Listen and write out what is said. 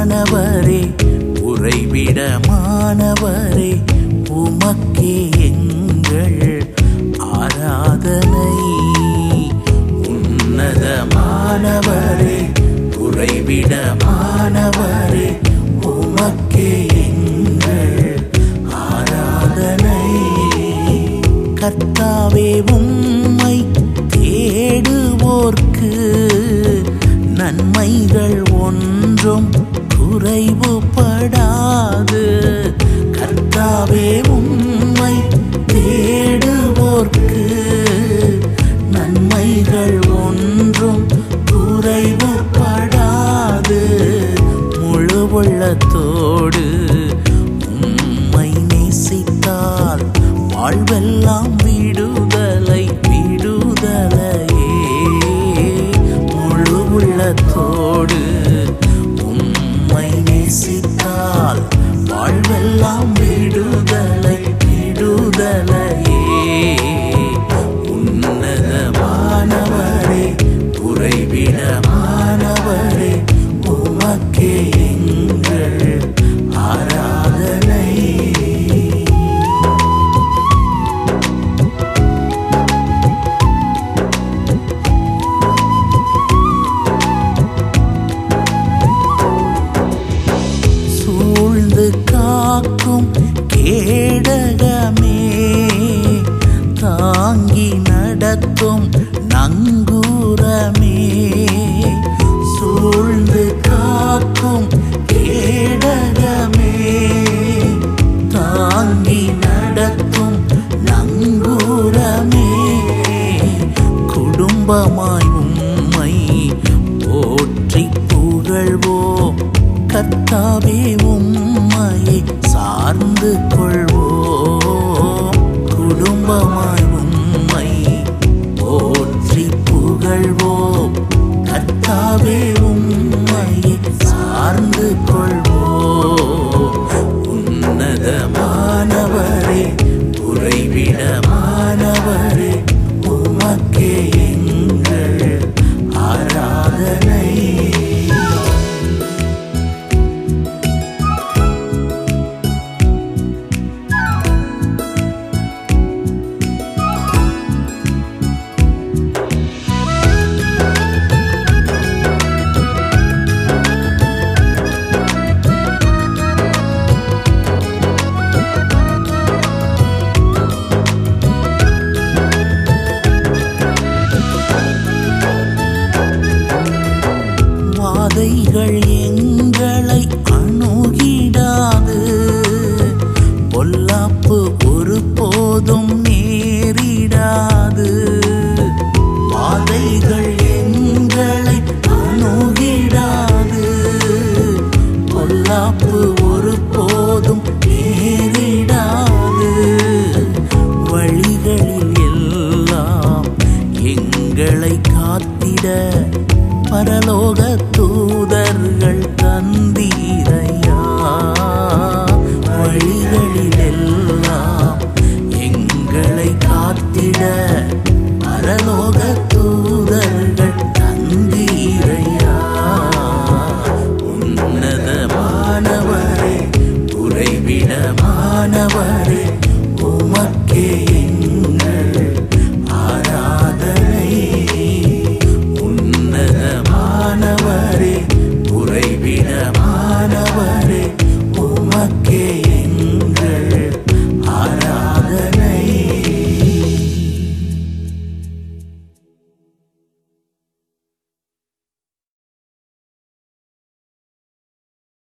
மாணவரே உறைவிடமானவரே உமக்கே எங்கள் ஆராதனை உன்னதமானவரே உறைவிடமானவரே உமக்கே எங்கள் ஆராதனை கர்த்தாவே உம்மை தேடுவோர்க்கு நன்மைகள் ஒன்றும் குறைவுபடாது கர்த்தாவே உம்மை தேடுவோர்க்கு நன்மைகள் ஒன்றும் குறைவுபடாது முழு உள்ளத்தோடு உம்மை நேசித்தால் வாழ்வெல்லாம் விடுதலை விடுதலையே முழு உள்ளத்தோடு உம்மை நேசித்தால் வாழ்வெல்லாம் விடுதலை விடுதலையே உன்னதமானவரே உறைவிடமானவரே உமக்கே எங்கள் ஆராதனை சூழ்ந்து காக்கும் கேடகமே தாங்கி நடத்தும் நங்கூரமே சூழ்ந்து காக்கும் கேடகமே தாங்கி நடத்தும் நங்கூரமே குடும்பமாய் உம்மை போற்றி புகழ்வோம் கர்த்தாவே உம்மையை சார்ந்து கொள்வோம் குடும்பமாய் உம்மை போற்றி புகழ்வோம் கர்த்தாவே உம்மையை சார்ந்து கொள்வோம் உன்னதமானவரே உறைவிடமானவரே உமக்கே எங்கள் ஆராதனை வாதைகள்